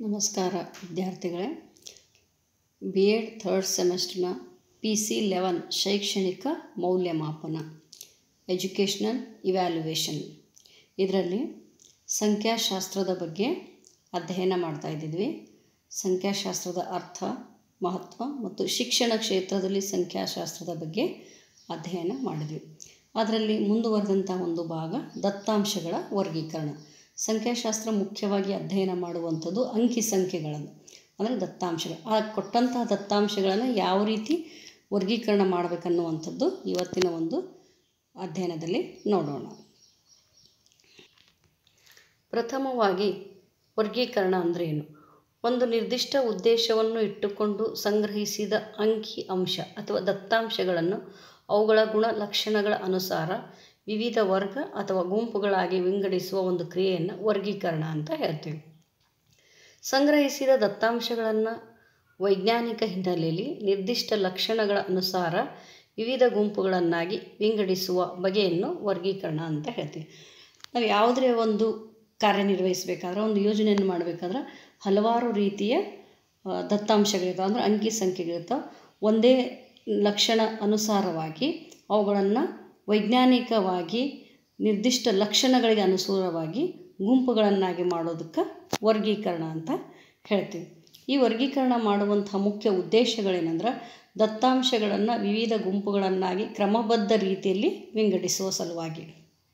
ನಮಸ್ಕಾರ ವಿದ್ಯಾರ್ಥಿಗಳೇ B Ed third ಸೆಮೆಸ್ಟರ್ನ ಪಿ ಸಿ ಲೆವೆನ್ ಶೈಕ್ಷಣಿಕ ಮೌಲ್ಯಮಾಪನ ಎಜುಕೇಷ್ನಲ್ ಇವ್ಯಾಲ್ಯುವೇಷನ್ ಇದರಲ್ಲಿ ಸಂಖ್ಯಾಶಾಸ್ತ್ರದ ಬಗ್ಗೆ ಅಧ್ಯಯನ ಮಾಡ್ತಾ ಇದ್ದಿದ್ವಿ ಸಂಖ್ಯಾಶಾಸ್ತ್ರದ ಅರ್ಥ ಮಹತ್ವ ಮತ್ತು ಶಿಕ್ಷಣ ಕ್ಷೇತ್ರದಲ್ಲಿ ಸಂಖ್ಯಾಶಾಸ್ತ್ರದ ಬಗ್ಗೆ ಅಧ್ಯಯನ ಮಾಡಿದ್ವಿ ಅದರಲ್ಲಿ ಮುಂದುವರೆದಂಥ ಒಂದು ಭಾಗ ದತ್ತಾಂಶಗಳ ವರ್ಗೀಕರಣ ಸಂಖ್ಯಾಶಾಸ್ತ್ರ ಮುಖ್ಯವಾಗಿ ಅಧ್ಯಯನ ಮಾಡುವಂಥದ್ದು ಅಂಕಿ ಸಂಖ್ಯೆಗಳನ್ನು ಅಂದರೆ ದತ್ತಾಂಶಗಳು ಆ ಕೊಟ್ಟಂತಹ ದತ್ತಾಂಶಗಳನ್ನು ಯಾವ ರೀತಿ ವರ್ಗೀಕರಣ ಮಾಡಬೇಕನ್ನುವಂಥದ್ದು ಇವತ್ತಿನ ಒಂದು ಅಧ್ಯಯನದಲ್ಲಿ ನೋಡೋಣ ಪ್ರಥಮವಾಗಿ ವರ್ಗೀಕರಣ ಅಂದರೆ ಏನು ಒಂದು ನಿರ್ದಿಷ್ಟ ಉದ್ದೇಶವನ್ನು ಇಟ್ಟುಕೊಂಡು ಸಂಗ್ರಹಿಸಿದ ಅಂಕಿ ಅಂಶ ಅಥವಾ ದತ್ತಾಂಶಗಳನ್ನು ಅವುಗಳ ಗುಣಲಕ್ಷಣಗಳ ಅನುಸಾರ ವಿವಿಧ ವರ್ಗ ಅಥವಾ ಗುಂಪುಗಳಾಗಿ ವಿಂಗಡಿಸುವ ಒಂದು ಕ್ರಿಯೆಯನ್ನು ವರ್ಗೀಕರಣ ಅಂತ ಹೇಳ್ತೀವಿ ಸಂಗ್ರಹಿಸಿದ ದತ್ತಾಂಶಗಳನ್ನು ವೈಜ್ಞಾನಿಕ ಹಿನ್ನೆಲೆಯಲ್ಲಿ ನಿರ್ದಿಷ್ಟ ಲಕ್ಷಣಗಳ ಅನುಸಾರ ವಿವಿಧ ಗುಂಪುಗಳನ್ನಾಗಿ ವಿಂಗಡಿಸುವ ಬಗೆಯನ್ನು ವರ್ಗೀಕರಣ ಅಂತ ಹೇಳ್ತೀವಿ ನಾವು ಯಾವುದೇ ಒಂದು ಕಾರ್ಯನಿರ್ವಹಿಸಬೇಕಾದ್ರೆ ಒಂದು ಯೋಜನೆಯನ್ನು ಮಾಡಬೇಕಾದ್ರೆ ಹಲವಾರು ರೀತಿಯ ದತ್ತಾಂಶಗಳಿರ್ತಾವೆ ಅಂದರೆ ಅಂಕಿ ಸಂಖ್ಯೆಗಳಿರ್ತಾವೆ ಒಂದೇ ಲಕ್ಷಣ ಅನುಸಾರವಾಗಿ ಅವುಗಳನ್ನು ವೈಜ್ಞಾನಿಕವಾಗಿ ನಿರ್ದಿಷ್ಟ ಲಕ್ಷಣಗಳಿಗೆ ಅನುಸಾರವಾಗಿ ಗುಂಪುಗಳನ್ನಾಗಿ ಮಾಡೋದಕ್ಕೆ ವರ್ಗೀಕರಣ ಅಂತ ಹೇಳ್ತೀವಿ ಈ ವರ್ಗೀಕರಣ ಮಾಡುವಂಥ ಮುಖ್ಯ ಉದ್ದೇಶಗಳೇನೆಂದ್ರೆ ದತ್ತಾಂಶಗಳನ್ನು ವಿವಿಧ ಗುಂಪುಗಳನ್ನಾಗಿ ಕ್ರಮಬದ್ಧ ರೀತಿಯಲ್ಲಿ ವಿಂಗಡಿಸುವ ಸಲುವಾಗಿ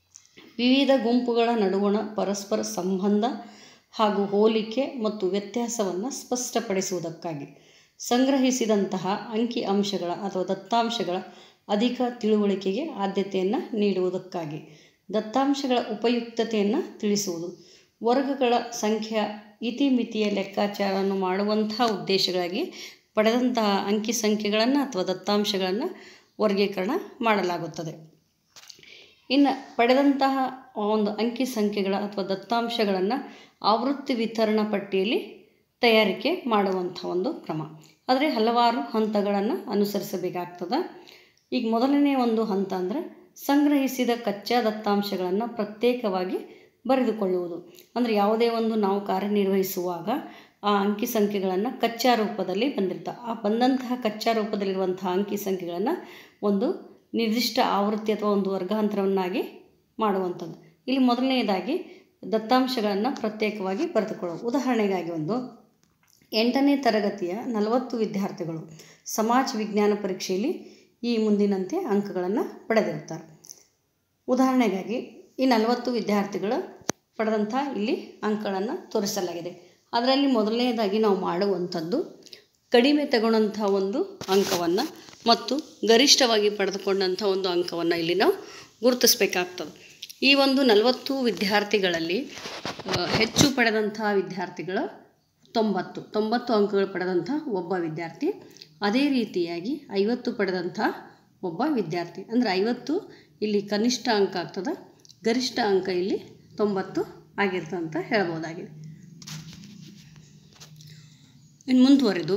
ವಿವಿಧ ಗುಂಪುಗಳ ನಡುವಣ ಪರಸ್ಪರ ಸಂಬಂಧ ಹಾಗೂ ಹೋಲಿಕೆ ಮತ್ತು ವ್ಯತ್ಯಾಸವನ್ನು ಸ್ಪಷ್ಟಪಡಿಸುವುದಕ್ಕಾಗಿ ಸಂಗ್ರಹಿಸಿದಂತಹ ಅಂಕಿ ಅಂಶಗಳ ಅಥವಾ ದತ್ತಾಂಶಗಳ ಅಧಿಕ ತಿಳುವಳಿಕೆಗೆ ಆದ್ಯತೆಯನ್ನು ನೀಡುವುದಕ್ಕಾಗಿ ದತ್ತಾಂಶಗಳ ಉಪಯುಕ್ತತೆಯನ್ನು ತಿಳಿಸುವುದು ವರ್ಗಗಳ ಸಂಖ್ಯಾ ಇತಿಮಿತಿಯ ಲೆಕ್ಕಾಚಾರವನ್ನು ಮಾಡುವಂತಹ ಉದ್ದೇಶಗಳಾಗಿ ಪಡೆದಂತಹ ಅಂಕಿ ಸಂಖ್ಯೆಗಳನ್ನು ಅಥವಾ ದತ್ತಾಂಶಗಳನ್ನು ವರ್ಗೀಕರಣ ಮಾಡಲಾಗುತ್ತದೆ ಇನ್ನು ಪಡೆದಂತಹ ಒಂದು ಅಂಕಿ ಸಂಖ್ಯೆಗಳ ಅಥವಾ ದತ್ತಾಂಶಗಳನ್ನು ಆವೃತ್ತಿ ವಿತರಣಾ ಪಟ್ಟಿಯಲ್ಲಿ ತಯಾರಿಕೆ ಮಾಡುವಂಥ ಒಂದು ಕ್ರಮ ಆದರೆ ಹಲವಾರು ಹಂತಗಳನ್ನು ಅನುಸರಿಸಬೇಕಾಗ್ತದೆ ಈಗ ಮೊದಲನೇ ಒಂದು ಹಂತ ಅಂದರೆ ಸಂಗ್ರಹಿಸಿದ ಕಚ್ಚಾ ದತ್ತಾಂಶಗಳನ್ನು ಪ್ರತ್ಯೇಕವಾಗಿ ಬರೆದುಕೊಳ್ಳುವುದು ಅಂದರೆ ಯಾವುದೇ ಒಂದು ನಾವು ಕಾರ್ಯನಿರ್ವಹಿಸುವಾಗ ಆ ಅಂಕಿ ಸಂಖ್ಯೆಗಳನ್ನು ಕಚ್ಚಾ ರೂಪದಲ್ಲಿ ಬಂದಿರ್ತಾವೆ ಆ ಬಂದಂತಹ ಕಚ್ಚಾ ರೂಪದಲ್ಲಿರುವಂತಹ ಅಂಕಿ ಸಂಖ್ಯೆಗಳನ್ನು ಒಂದು ನಿರ್ದಿಷ್ಟ ಆವೃತ್ತಿ ಅಥವಾ ಒಂದು ವರ್ಗಾಂತರವನ್ನಾಗಿ ಮಾಡುವಂಥದ್ದು ಇಲ್ಲಿ ಮೊದಲನೆಯದಾಗಿ ದತ್ತಾಂಶಗಳನ್ನು ಪ್ರತ್ಯೇಕವಾಗಿ ಬರೆದುಕೊಳ್ಳುವುದು ಉದಾಹರಣೆಗಾಗಿ ಒಂದು ಎಂಟನೇ ತರಗತಿಯ ನಲವತ್ತು ವಿದ್ಯಾರ್ಥಿಗಳು ಸಮಾಜ ವಿಜ್ಞಾನ ಪರೀಕ್ಷೆಯಲ್ಲಿ ಈ ಮುಂದಿನಂತೆ ಅಂಕಗಳನ್ನು ಪಡೆದಿರ್ತಾರೆ ಉದಾಹರಣೆಗಾಗಿ ಈ ನಲವತ್ತು ವಿದ್ಯಾರ್ಥಿಗಳು ಪಡೆದಂಥ ಇಲ್ಲಿ ಅಂಕಗಳನ್ನು ತೋರಿಸಲಾಗಿದೆ ಅದರಲ್ಲಿ ಮೊದಲನೇದಾಗಿ ನಾವು ಮಾಡುವಂಥದ್ದು ಕಡಿಮೆ ತಗೊಂಡಂಥ ಒಂದು ಅಂಕವನ್ನು ಮತ್ತು ಗರಿಷ್ಠವಾಗಿ ಪಡೆದುಕೊಂಡಂಥ ಒಂದು ಅಂಕವನ್ನು ಇಲ್ಲಿ ನಾವು ಗುರುತಿಸಬೇಕಾಗ್ತದೆ ಈ ಒಂದು ನಲವತ್ತು ವಿದ್ಯಾರ್ಥಿಗಳಲ್ಲಿ ಹೆಚ್ಚು ಪಡೆದಂಥ ವಿದ್ಯಾರ್ಥಿಗಳು ತೊಂಬತ್ತು ತೊಂಬತ್ತು ಅಂಕಗಳು ಪಡೆದಂಥ ಒಬ್ಬ ವಿದ್ಯಾರ್ಥಿ ಅದೇ ರೀತಿಯಾಗಿ ಐವತ್ತು ಪಡೆದಂಥ ಒಬ್ಬ ವಿದ್ಯಾರ್ಥಿ ಅಂದರೆ ಐವತ್ತು ಇಲ್ಲಿ ಕನಿಷ್ಠ ಅಂಕ ಆಗ್ತದೆ ಗರಿಷ್ಠ ಅಂಕ ಇಲ್ಲಿ ತೊಂಬತ್ತು ಆಗಿರ್ತದೆ ಅಂತ ಹೇಳ್ಬೋದಾಗಿದೆ ಇನ್ನು ಮುಂದುವರೆದು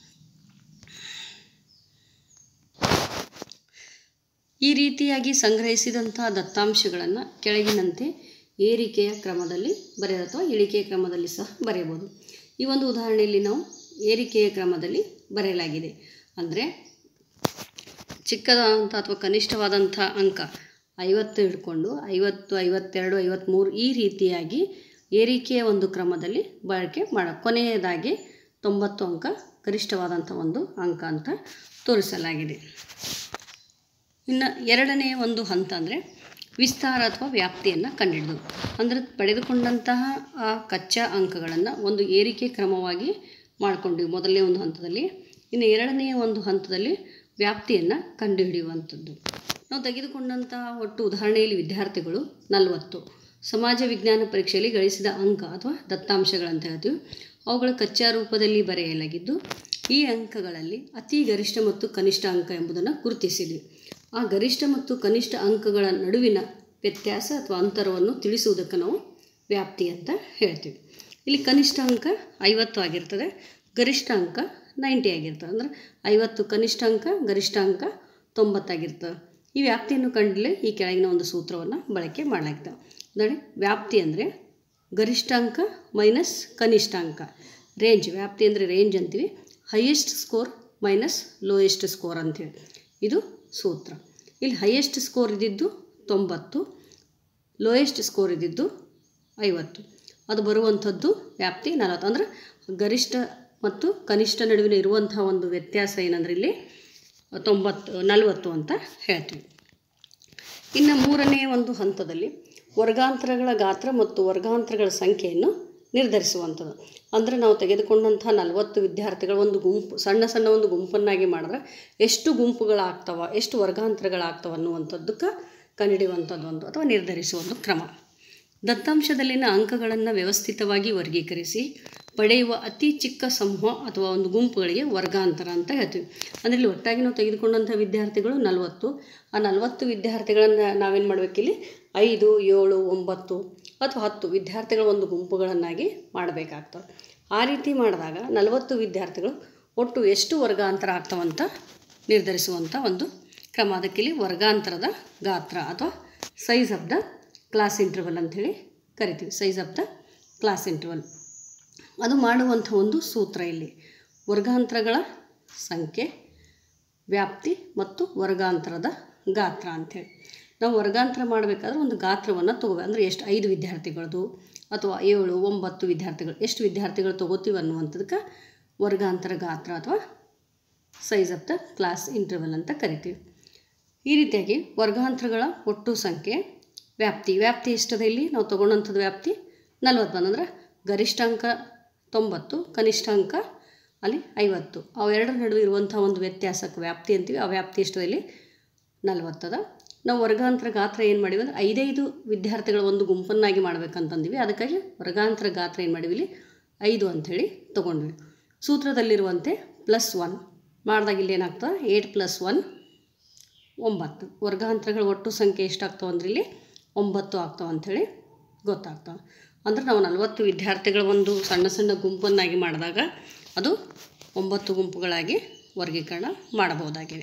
ಈ ರೀತಿಯಾಗಿ ಸಂಗ್ರಹಿಸಿದಂಥ ದತ್ತಾಂಶಗಳನ್ನು ಕೆಳಗಿನಂತೆ ಏರಿಕೆಯ ಕ್ರಮದಲ್ಲಿ ಬರೆಯೋದು ಅಥವಾ ಇಳಿಕೆಯ ಕ್ರಮದಲ್ಲಿ ಸಹ ಬರೆಯಬಹುದು ಈ ಒಂದು ಉದಾಹರಣೆಯಲ್ಲಿ ನಾವು ಏರಿಕೆಯ ಕ್ರಮದಲ್ಲಿ ಬರೆಯಲಾಗಿದೆ ಅಂದರೆ ಚಿಕ್ಕದಾದಂಥ ಅಥವಾ ಕನಿಷ್ಠವಾದಂಥ ಅಂಕ ಐವತ್ತು ಹಿಡ್ಕೊಂಡು ಐವತ್ತು ಐವತ್ತೆರಡು ಐವತ್ತ್ಮೂರು ಈ ರೀತಿಯಾಗಿ ಏರಿಕೆಯ ಒಂದು ಕ್ರಮದಲ್ಲಿ ಬಳಕೆ ಮಾಡ ಕೊನೆಯದಾಗಿ ತೊಂಬತ್ತು ಅಂಕ ಗರಿಷ್ಠವಾದಂಥ ಒಂದು ಅಂಕ ಅಂತ ತೋರಿಸಲಾಗಿದೆ ಇನ್ನು ಎರಡನೆಯ ಒಂದು ಹಂತ ಅಂದರೆ ವಿಸ್ತಾರ ಅಥವಾ ವ್ಯಾಪ್ತಿಯನ್ನು ಕಂಡುಹಿಡಿದು ಅಂದರೆ ಪಡೆದುಕೊಂಡಂತಹ ಆ ಕಚ್ಚಾ ಅಂಕಗಳನ್ನು ಒಂದು ಏರಿಕೆ ಕ್ರಮವಾಗಿ ಮಾಡಿಕೊಂಡಿವಿ ಮೊದಲನೇ ಒಂದು ಹಂತದಲ್ಲಿ ಇನ್ನು ಎರಡನೆಯ ಒಂದು ಹಂತದಲ್ಲಿ ವ್ಯಾಪ್ತಿಯನ್ನು ಕಂಡುಹಿಡಿಯುವಂಥದ್ದು ನಾವು ತೆಗೆದುಕೊಂಡಂತಹ ಒಟ್ಟು ಉದಾಹರಣೆಯಲ್ಲಿ ವಿದ್ಯಾರ್ಥಿಗಳು ನಲವತ್ತು ಸಮಾಜ ವಿಜ್ಞಾನ ಪರೀಕ್ಷೆಯಲ್ಲಿ ಗಳಿಸಿದ ಅಂಕ ಅಥವಾ ದತ್ತಾಂಶಗಳಂತ ಹೇಳ್ತೀವಿ ಅವುಗಳ ಕಚ್ಚಾ ರೂಪದಲ್ಲಿ ಬರೆಯಲಾಗಿದ್ದು ಈ ಅಂಕಗಳಲ್ಲಿ ಅತಿ ಗರಿಷ್ಠ ಮತ್ತು ಕನಿಷ್ಠ ಅಂಕ ಎಂಬುದನ್ನು ಗುರುತಿಸಿದ್ವಿ ಆ ಗರಿಷ್ಠ ಮತ್ತು ಕನಿಷ್ಠ ಅಂಕಗಳ ನಡುವಿನ ವ್ಯತ್ಯಾಸ ಅಥವಾ ಅಂತರವನ್ನು ತಿಳಿಸುವುದಕ್ಕೆ ನಾವು ವ್ಯಾಪ್ತಿ ಅಂತ ಹೇಳ್ತೀವಿ ಇಲ್ಲಿ ಕನಿಷ್ಠ ಅಂಕ ಐವತ್ತು ಆಗಿರ್ತದೆ ಗರಿಷ್ಠ ಅಂಕ ನೈಂಟಿ ಆಗಿರ್ತದೆ ಅಂದರೆ ಐವತ್ತು ಕನಿಷ್ಠ ಅಂಕ ಗರಿಷ್ಠ ಅಂಕ ತೊಂಬತ್ತಾಗಿರ್ತದೆ ಈ ವ್ಯಾಪ್ತಿಯನ್ನು ಕಂಡಲೇ ಈ ಕೆಳಗಿನ ಒಂದು ಸೂತ್ರವನ್ನು ಬಳಕೆ ಮಾಡಲಾಗ್ತದೆ ನೋಡಿ ವ್ಯಾಪ್ತಿ ಅಂದರೆ ಗರಿಷ್ಠಾಂಕ ಮೈನಸ್ ಕನಿಷ್ಠಾಂಕ ರೇಂಜ್ ವ್ಯಾಪ್ತಿ ಅಂದರೆ ರೇಂಜ್ ಅಂತೀವಿ highest score minus lowest score ಅಂಥೇಳಿ ಇದು ಸೂತ್ರ ಇಲ್ಲಿ ಹೈಯೆಸ್ಟ್ ಸ್ಕೋರ್ ಇದ್ದಿದ್ದು ತೊಂಬತ್ತು ಲೋಯೆಸ್ಟ್ ಸ್ಕೋರ್ ಇದ್ದಿದ್ದು ಐವತ್ತು ಅದು ಬರುವಂಥದ್ದು ವ್ಯಾಪ್ತಿ ನಲವತ್ತು ಅಂದರೆ ಗರಿಷ್ಠ ಮತ್ತು ಕನಿಷ್ಠ ನಡುವಿನ ಇರುವಂಥ ಒಂದು ವ್ಯತ್ಯಾಸ ಏನಂದ್ರೆ ಇಲ್ಲಿ ತೊಂಬತ್ತು ನಲವತ್ತು ಅಂತ ಹೇಳ್ತೀವಿ ಇನ್ನು ಮೂರನೇ ಒಂದು ಹಂತದಲ್ಲಿ ವರ್ಗಾಂತರಗಳ ಗಾತ್ರ ಮತ್ತು ವರ್ಗಾಂತರಗಳ ಸಂಖ್ಯೆಯನ್ನು ನಿರ್ಧರಿಸುವಂಥದ್ದು ಅಂದರೆ ನಾವು ತೆಗೆದುಕೊಂಡಂಥ ನಲವತ್ತು ವಿದ್ಯಾರ್ಥಿಗಳ ಒಂದು ಗುಂಪು ಸಣ್ಣ ಸಣ್ಣ ಒಂದು ಗುಂಪನ್ನಾಗಿ ಮಾಡಿದ್ರೆ ಎಷ್ಟು ಗುಂಪುಗಳಾಗ್ತವ ಎಷ್ಟು ವರ್ಗಾಂತರಗಳಾಗ್ತವ ಅನ್ನುವಂಥದ್ದಕ್ಕೆ ಕಂಡುಹಿಡಿಯುವಂಥದ್ದು ಒಂದು ಅಥವಾ ನಿರ್ಧರಿಸುವ ಒಂದು ಕ್ರಮ ದತ್ತಾಂಶದಲ್ಲಿನ ಅಂಕಗಳನ್ನು ವ್ಯವಸ್ಥಿತವಾಗಿ ವರ್ಗೀಕರಿಸಿ ಪಡೆಯುವ ಅತಿ ಚಿಕ್ಕ ಸಮೂಹ ಅಥವಾ ಒಂದು ಗುಂಪುಗಳಿಗೆ ವರ್ಗಾಂತರ ಅಂತ ಹೇಳ್ತೀವಿ ಅಂದರೆ ಇಲ್ಲಿ ಒಟ್ಟಾಗಿ ನಾವು ತೆಗೆದುಕೊಂಡಂಥ ವಿದ್ಯಾರ್ಥಿಗಳು ನಲವತ್ತು ಆ ನಲವತ್ತು ವಿದ್ಯಾರ್ಥಿಗಳನ್ನು ನಾವೇನು ಮಾಡಬೇಕಿಲ್ಲಿ ಐದು ಏಳು ಒಂಬತ್ತು ಅಥವಾ ಹತ್ತು ವಿದ್ಯಾರ್ಥಿಗಳ ಒಂದು ಗುಂಪುಗಳನ್ನಾಗಿ ಮಾಡಬೇಕಾಗ್ತವೆ ಆ ರೀತಿ ಮಾಡಿದಾಗ ನಲವತ್ತು ವಿದ್ಯಾರ್ಥಿಗಳು ಒಟ್ಟು ಎಷ್ಟು ವರ್ಗಾಂತರ ಆಗ್ತವಂತ ನಿರ್ಧರಿಸುವಂಥ ಒಂದು ಕ್ರಮ ಅದಕ್ಕಿಲ್ಲಿ ವರ್ಗಾಂತರದ ಗಾತ್ರ ಅಥವಾ size of the class interval ಅಂಥೇಳಿ ಕರಿತೀವಿ size of the class interval ಅದು ಮಾಡುವಂಥ ಒಂದು ಸೂತ್ರ ಇಲ್ಲಿ ವರ್ಗಾಂತರಗಳ ಸಂಖ್ಯೆ ವ್ಯಾಪ್ತಿ ಮತ್ತು ವರ್ಗಾಂತರದ ಗಾತ್ರ ಅಂಥೇಳಿ ನಾವು ವರ್ಗಾಂತರ ಮಾಡಬೇಕಾದ್ರೆ ಒಂದು ಗಾತ್ರವನ್ನು ತಗೋಬೇಕು ಅಂದರೆ ಎಷ್ಟು ಐದು ವಿದ್ಯಾರ್ಥಿಗಳದು ಅಥವಾ ಏಳು ಒಂಬತ್ತು ವಿದ್ಯಾರ್ಥಿಗಳು ಎಷ್ಟು ವಿದ್ಯಾರ್ಥಿಗಳು ತೊಗೋತೀವಿ ಅನ್ನುವಂಥದಕ್ಕೆ ವರ್ಗಾಂತರ ಗಾತ್ರ ಅಥವಾ size of the class interval ಅಂತ ಕರಿತೀವಿ ಈ ರೀತಿಯಾಗಿ ವರ್ಗಾಂತರಗಳ ಒಟ್ಟು ಸಂಖ್ಯೆ ವ್ಯಾಪ್ತಿ ವ್ಯಾಪ್ತಿ ಎಷ್ಟದ ಇಲ್ಲಿ ನಾವು ತೊಗೊಂಡಂಥದ್ದು ವ್ಯಾಪ್ತಿ ನಲ್ವತ್ತು ಬಂದಂದ್ರೆ ಗರಿಷ್ಠ ಅಂಕ ತೊಂಬತ್ತು ಕನಿಷ್ಠ ಅಂಕ ಅಲ್ಲಿ ಐವತ್ತು ಅವೆರಡರ ನಡುವೆ ಇರುವಂಥ ಒಂದು ವ್ಯತ್ಯಾಸಕ್ಕೆ ವ್ಯಾಪ್ತಿ ಅಂತೀವಿ ಆ ವ್ಯಾಪ್ತಿ ಎಷ್ಟದ ಇಲ್ಲಿ ನಲ್ವತ್ತದ ನಾವು ವರ್ಗಾಂತರ ಗಾತ್ರ ಏನು ಮಾಡಿವಿ ಅಂದರೆ ಐದೈದು ವಿದ್ಯಾರ್ಥಿಗಳ ಒಂದು ಗುಂಪನ್ನಾಗಿ ಮಾಡ್ಬೇಕಂತಂದಿವಿ ಅದಕ್ಕಾಗಿ ವರ್ಗಾಂತರ ಗಾತ್ರ ಏನು ಮಾಡಿವಿ ಇಲ್ಲಿ ಐದು ಅಂಥೇಳಿ ತೊಗೊಂಡ್ವಿ ಸೂತ್ರದಲ್ಲಿರುವಂತೆ ಪ್ಲಸ್ ಒನ್ ಮಾಡಿದಾಗ ಇಲ್ಲಿ ಏನಾಗ್ತದೆ ಏಯ್ಟ್ ಪ್ಲಸ್ ಒನ್ ಒಂಬತ್ತು ವರ್ಗಾಂತರಗಳ ಒಟ್ಟು ಸಂಖ್ಯೆ ಎಷ್ಟಾಗ್ತಾವೆ ಅಂದ್ರೆ ಇಲ್ಲಿ ಒಂಬತ್ತು ಆಗ್ತಾವೆ ಅಂಥೇಳಿ ಗೊತ್ತಾಗ್ತವೆ ಅಂದ್ರೆ ನಾವು ನಲವತ್ತು ವಿದ್ಯಾರ್ಥಿಗಳ ಒಂದು ಸಣ್ಣ ಸಣ್ಣ ಗುಂಪನ್ನಾಗಿ ಮಾಡಿದಾಗ ಅದು ಒಂಬತ್ತು ಗುಂಪುಗಳಾಗಿ ವರ್ಗೀಕರಣ ಮಾಡಬಹುದಾಗಿದೆ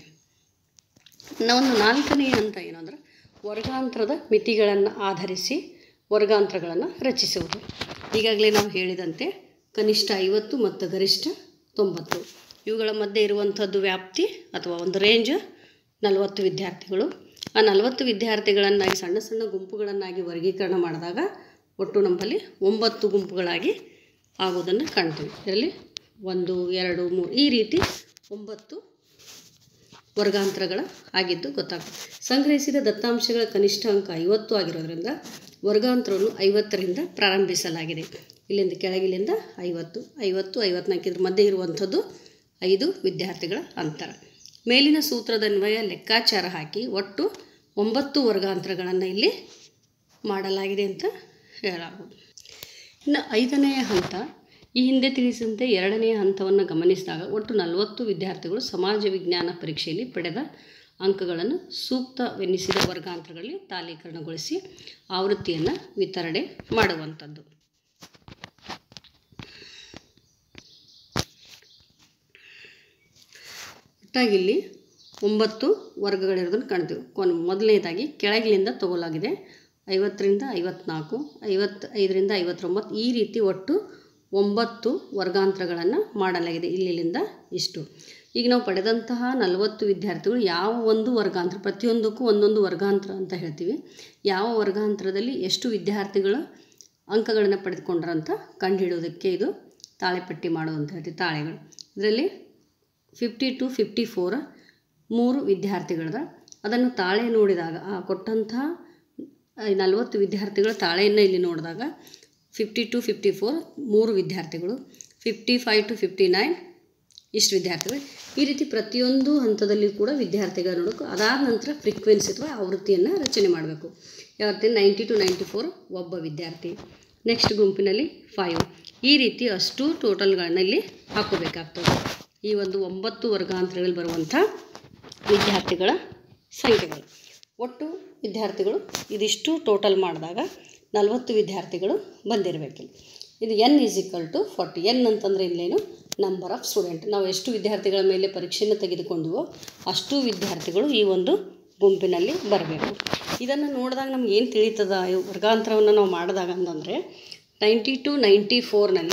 ಒಂದು ನಾಲ್ಕನೇ ಹಂತ ಏನು ಅಂದ್ರೆ ವರ್ಗಾಂತರದ ಮಿತಿಗಳನ್ನು ಆಧರಿಸಿ ವರ್ಗಾಂತರಗಳನ್ನು ರಚಿಸುವುದು ಈಗಾಗಲೇ ನಾವು ಹೇಳಿದಂತೆ ಕನಿಷ್ಠ ಐವತ್ತು ಮತ್ತು ಗರಿಷ್ಠ ತೊಂಬತ್ತು ಇವುಗಳ ಮಧ್ಯೆ ಇರುವಂಥದ್ದು ವ್ಯಾಪ್ತಿ ಅಥವಾ ಒಂದು ರೇಂಜ್ ನಲವತ್ತು ವಿದ್ಯಾರ್ಥಿಗಳು ಆ ನಲವತ್ತು ವಿದ್ಯಾರ್ಥಿಗಳನ್ನಾಗಿ ಸಣ್ಣ ಸಣ್ಣ ಗುಂಪುಗಳನ್ನಾಗಿ ವರ್ಗೀಕರಣ ಮಾಡಿದಾಗ ಒಟ್ಟು ನಮ್ಮಲ್ಲಿ ಒಂಬತ್ತು ಗುಂಪುಗಳಾಗಿ ಆಗೋದನ್ನು ಕಾಣ್ತೀವಿ ಇದರಲ್ಲಿ ಒಂದು ಎರಡು ಮೂರು ಈ ರೀತಿ ಒಂಬತ್ತು ವರ್ಗಾಂತರಗಳ ಆಗಿದ್ದು ಗೊತ್ತಾಗ್ತದೆ ಸಂಗ್ರಹಿಸಿದ ದತ್ತಾಂಶಗಳ ಕನಿಷ್ಠ ಅಂಕ ಐವತ್ತು ಆಗಿರೋದ್ರಿಂದ ವರ್ಗಾಂತರವನ್ನು ಐವತ್ತರಿಂದ ಪ್ರಾರಂಭಿಸಲಾಗಿದೆ ಇಲ್ಲಿಂದ ಕೆಳಗಿಲಿಂದ ಐವತ್ತು ಐವತ್ತು ಐವತ್ನಾಲ್ಕು ಇದ್ರ ಮಧ್ಯೆ ಇರುವಂಥದ್ದು ಐದು ವಿದ್ಯಾರ್ಥಿಗಳ ಅಂತರ ಮೇಲಿನ ಸೂತ್ರದನ್ವಯ ಲೆಕ್ಕಾಚಾರ ಹಾಕಿ ಒಟ್ಟು ಒಂಬತ್ತು ವರ್ಗಾಂತರಗಳನ್ನು ಇಲ್ಲಿ ಮಾಡಲಾಗಿದೆ ಅಂತ ಹೇಳಬಹುದು ಇನ್ನು ಐದನೆಯ ಹಂತ ಈ ಹಿಂದೆ ತಿಳಿಸಿದಂತೆ ಎರಡನೆಯ ಹಂತವನ್ನು ಗಮನಿಸಿದಾಗ ಒಟ್ಟು ನಲವತ್ತು ವಿದ್ಯಾರ್ಥಿಗಳು ಸಮಾಜ ವಿಜ್ಞಾನ ಪರೀಕ್ಷೆಯಲ್ಲಿ ಪಡೆದ ಅಂಕಗಳನ್ನು ಸೂಕ್ತವೆನ್ನಿಸಿದ ವರ್ಗಾಂತರಗಳಲ್ಲಿ ತಾಲೀಕರಣಗೊಳಿಸಿ ಆವೃತ್ತಿಯನ್ನು ವಿತರಣೆ ಮಾಡುವಂಥದ್ದು ಒಟ್ಟಾಗಿಲ್ಲಿ ಒಂಬತ್ತು ವರ್ಗಗಳಿರೋದನ್ನು ಕಾಣ್ತೀವಿ ಕೊನೆ ಮೊದಲನೇದಾಗಿ ಕೆಳಗಿನಿಂದ ತಗೊಳ್ಳಲಾಗಿದೆ ಐವತ್ತರಿಂದ ಐವತ್ನಾಲ್ಕು ಐವತ್ತೈದರಿಂದ ಐವತ್ತೊಂಬತ್ತು ಈ ರೀತಿ ಒಟ್ಟು ಒಂಬತ್ತು ವರ್ಗಾಂತರಗಳನ್ನು ಮಾಡಲಾಗಿದೆ ಇಲ್ಲಿಂದ ಇಷ್ಟು ಈಗ ನಾವು ಪಡೆದಂತಹ ನಲವತ್ತು ವಿದ್ಯಾರ್ಥಿಗಳು ಯಾವ ಒಂದು ವರ್ಗಾಂತರ ಪ್ರತಿಯೊಂದಕ್ಕೂ ಒಂದೊಂದು ವರ್ಗಾಂತರ ಅಂತ ಹೇಳ್ತೀವಿ ಯಾವ ವರ್ಗಾಂತರದಲ್ಲಿ ಎಷ್ಟು ವಿದ್ಯಾರ್ಥಿಗಳು ಅಂಕಗಳನ್ನು ಪಡೆದುಕೊಂಡ್ರಂತ ಕಂಡುಹಿಡಿಯೋದಕ್ಕೆ ಇದು ತಾಳೆಪಟ್ಟಿ ಮಾಡುವಂತ ಹೇಳ್ತೀವಿ ತಾಳೆಗಳು ಇದರಲ್ಲಿ ಫಿಫ್ಟಿ ಟು ಫಿಫ್ಟಿ ಫೋರ್ ಮೂರು ವಿದ್ಯಾರ್ಥಿಗಳದ ಅದನ್ನು ತಾಳೆ ನೋಡಿದಾಗ ಆ ಕೊಟ್ಟಂತಹ ನಲವತ್ತು ವಿದ್ಯಾರ್ಥಿಗಳ ತಾಳೆಯನ್ನು ಇಲ್ಲಿ ನೋಡಿದಾಗ ಫಿಫ್ಟಿ ಟು ಫಿಫ್ಟಿ ಫೋರ್ ಮೂರು ವಿದ್ಯಾರ್ಥಿಗಳು fifty five to fifty nine ಇಷ್ಟು ವಿದ್ಯಾರ್ಥಿಗಳು ಈ ರೀತಿ ಪ್ರತಿಯೊಂದು ಹಂತದಲ್ಲಿ ಕೂಡ ವಿದ್ಯಾರ್ಥಿಗಳ ನೋಡೋಕೆ ಅದಾದ ನಂತರ ಫ್ರೀಕ್ವೆನ್ಸಿ ಅಥವಾ ಆವೃತ್ತಿಯನ್ನು ರಚನೆ ಮಾಡಬೇಕು ಯಾವ ರೀತಿ ನೈಂಟಿ ಟು ನೈಂಟಿ ಫೋರ್ ಒಬ್ಬ ವಿದ್ಯಾರ್ಥಿ ನೆಕ್ಸ್ಟ್ ಗುಂಪಿನಲ್ಲಿ ಫೈವ್ ಈ ರೀತಿ ಅಷ್ಟು ಟೋಟಲ್ಗಳನ್ನ ಇಲ್ಲಿ ಹಾಕೋಬೇಕಾಗ್ತದೆ ಈ ಒಂದು ಒಂಬತ್ತು ವರ್ಗಾಂತರಗಳಲ್ಲಿ ಬರುವಂಥ ವಿದ್ಯಾರ್ಥಿಗಳ ಸಂಖ್ಯೆಗಳು ಒಟ್ಟು ವಿದ್ಯಾರ್ಥಿಗಳು ಇದಿಷ್ಟು ಟೋಟಲ್ ಮಾಡಿದಾಗ ನಲವತ್ತು ವಿದ್ಯಾರ್ಥಿಗಳು ಬಂದಿರಬೇಕಿಲ್ಲ ಇದು N is equal to forty N ಅಂತಂದರೆ ಇಲ್ಲೇನು ನಂಬರ್ ಆಫ್ ಸ್ಟೂಡೆಂಟ್ ನಾವು ಎಷ್ಟು ವಿದ್ಯಾರ್ಥಿಗಳ ಮೇಲೆ ಪರೀಕ್ಷೆಯನ್ನು ತೆಗೆದುಕೊಂಡ್ವೋ ಅಷ್ಟು ವಿದ್ಯಾರ್ಥಿಗಳು ಈ ಒಂದು ಗುಂಪಿನಲ್ಲಿ ಬರಬೇಕು ಇದನ್ನು ನೋಡಿದಾಗ ನಮ್ಗೆ ಏನು ತಿಳಿತದ ಈ ವರ್ಗಾಂತರವನ್ನು ನಾವು ಮಾಡಿದಾಗ ಅಂತಂದರೆ ನೈಂಟಿ ಟು ನೈಂಟಿ ಫೋರ್ನಲ್ಲಿ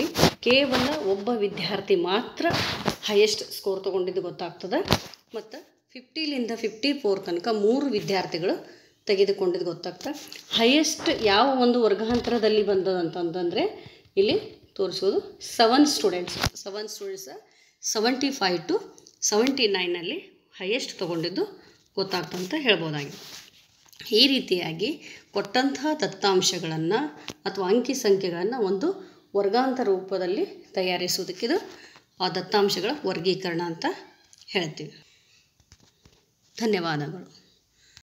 ಕೇವಲ ಒಬ್ಬ ವಿದ್ಯಾರ್ಥಿ ಮಾತ್ರ ಹೈಯೆಸ್ಟ್ ಸ್ಕೋರ್ ತೊಗೊಂಡಿದ್ದು ಗೊತ್ತಾಗ್ತದೆ ಮತ್ತು ಫಿಫ್ಟಿಲಿಂದ ಫಿಫ್ಟಿ ಫೋರ್ ತನಕ ಮೂರು ವಿದ್ಯಾರ್ಥಿಗಳು ತೆಗೆದುಕೊಂಡಿದ್ದು ಗೊತ್ತಾಗ್ತದೆ ಹೈಯೆಸ್ಟ್ ಯಾವ ಒಂದು ವರ್ಗಾಂತರದಲ್ಲಿ ಬಂದದಂತಂದರೆ ಇಲ್ಲಿ ತೋರಿಸೋದು seven students seven students seventy five to ಸೆವೆಂಟಿ ನೈನಲ್ಲಿ ಹೈಯೆಸ್ಟ್ ತೊಗೊಂಡಿದ್ದು ಗೊತ್ತಾಗ್ತಂತ ಹೇಳ್ಬೋದಾಗಿದೆ ಈ ರೀತಿಯಾಗಿ ಕೊಟ್ಟಂತಹ ದತ್ತಾಂಶಗಳನ್ನು ಅಥವಾ ಅಂಕಿ ಸಂಖ್ಯೆಗಳನ್ನು ಒಂದು ವರ್ಗಾಂತರ ರೂಪದಲ್ಲಿ ತಯಾರಿಸುವುದಕ್ಕಿದು ಆ ದತ್ತಾಂಶಗಳ ವರ್ಗೀಕರಣ ಅಂತ ಹೇಳ್ತೀವಿ ಧನ್ಯವಾದಗಳು